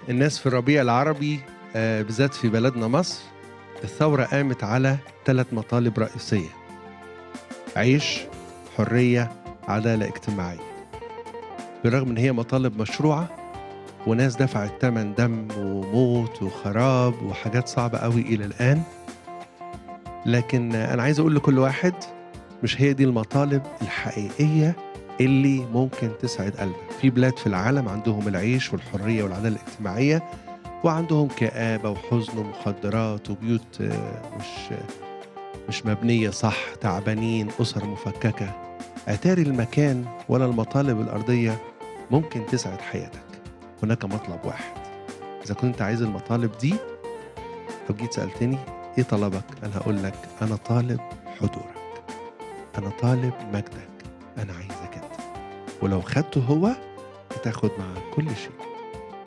الناس في الربيع العربي آه، بالذات في بلدنا مصر الثورة قامت على ثلاث مطالب رئيسية عيش حرية عدالة اجتماعية بالرغم ان هي مطالب مشروعة وناس دفعت ثمن دم وموت وخراب وحاجات صعبة قوي إلى الآن لكن آه، أنا عايز أقول لكل واحد مش هي دي المطالب الحقيقية اللي ممكن تسعد قلبك في بلاد في العالم عندهم العيش والحرية والعدالة الاجتماعية وعندهم كآبة وحزن ومخدرات وبيوت آه، مش مش مبنية صح تعبانين أسر مفككة أتاري المكان ولا المطالب الأرضية ممكن تسعد حياتك هناك مطلب واحد إذا كنت عايز المطالب دي لو جيت سألتني إيه طلبك أنا هقول لك أنا طالب حضورك أنا طالب مجدك أنا عايزك أنت ولو خدته هو هتاخد معاه كل شيء